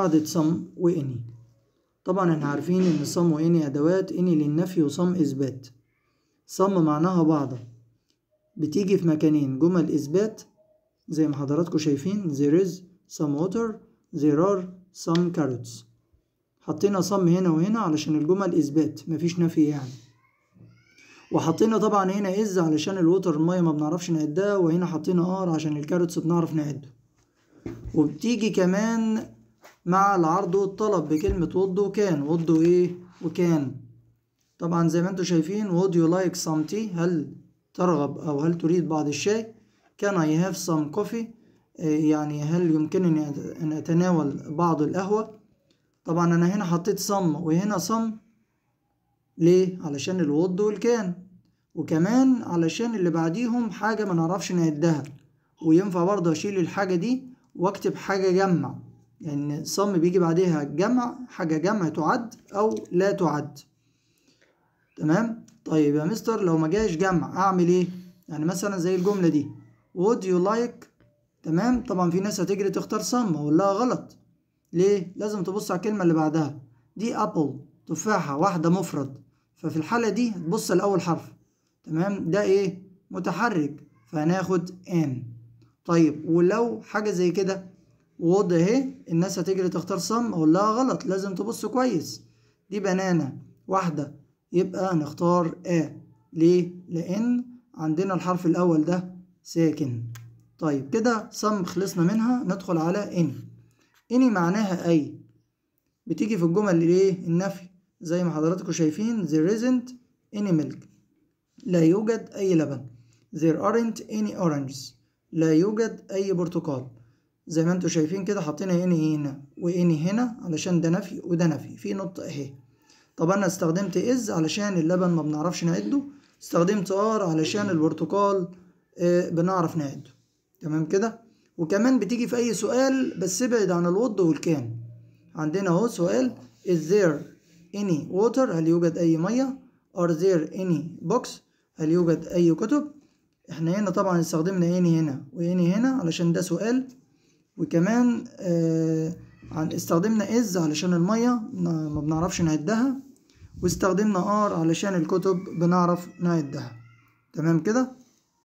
قاعدة some واني طبعا احنا عارفين ان some واني ادوات اني للنفي وصم اثبات some معناها بعض بتيجي في مكانين جمل اثبات زي ما حضراتكم شايفين there is some water there are some carrots حطينا some هنا وهنا علشان الجمل اثبات مفيش نفي يعني وحطينا طبعا هنا از علشان الوتر المية ما بنعرفش نعدها وهنا حطينا ار عشان الكاروتس بنعرف نعده وبتيجي كمان مع العرض والطلب بكلمة وض وكان وض وايه وكان طبعا زي ما انتم شايفين would you like some tea هل ترغب او هل تريد بعض الشاي can I have some coffee يعني هل يمكنني ان اتناول بعض القهوة طبعا انا هنا حطيت some وهنا some ليه علشان الوض والكان وكمان علشان اللي بعديهم حاجة ما نعرفش نعدها وينفع برضه اشيل الحاجة دي واكتب حاجة جمع يعني صم بيجي بعدها جمع حاجة جمع تعد او لا تعد تمام طيب يا مستر لو ما جاش جمع اعمل ايه يعني مثلا زي الجملة دي would you like تمام طبعا في ناس هتجري تختار صم اقول لها غلط ليه لازم تبص على الكلمة اللي بعدها دي ابل تفاحة واحدة مفرد ففي الحالة دي تبص لأول حرف تمام ده ايه متحرك فهناخد ان طيب ولو حاجة زي كده وود اهي الناس هتجري تختار صم اقول لها غلط لازم تبص كويس دي بنانة واحدة يبقى نختار ا ليه لان عندنا الحرف الاول ده ساكن طيب كده صم خلصنا منها ندخل على اني اني معناها اي بتيجي في الجمل الايه النفي زي ما حضراتكم شايفين there isn't any milk لا يوجد أي لبن there aren't any oranges لا يوجد أي برتقال زي ما انتوا شايفين كده حطينا اني هنا واني هنا علشان ده نفي وده نفي في نقطة اهي طب انا استخدمت از علشان اللبن ما بنعرفش نعده استخدمت ار علشان البرتقال آه بنعرف نعده تمام كده وكمان بتيجي في اي سؤال بس ابعد عن الوض والكان عندنا اهو سؤال is there any water هل يوجد أي مية are there any books هل يوجد أي كتب احنا هنا طبعا استخدمنا any هنا واني هنا علشان ده سؤال وكمان آه استخدمنا is علشان المية ما بنعرفش نعدها واستخدمنا are علشان الكتب بنعرف نعدها تمام كده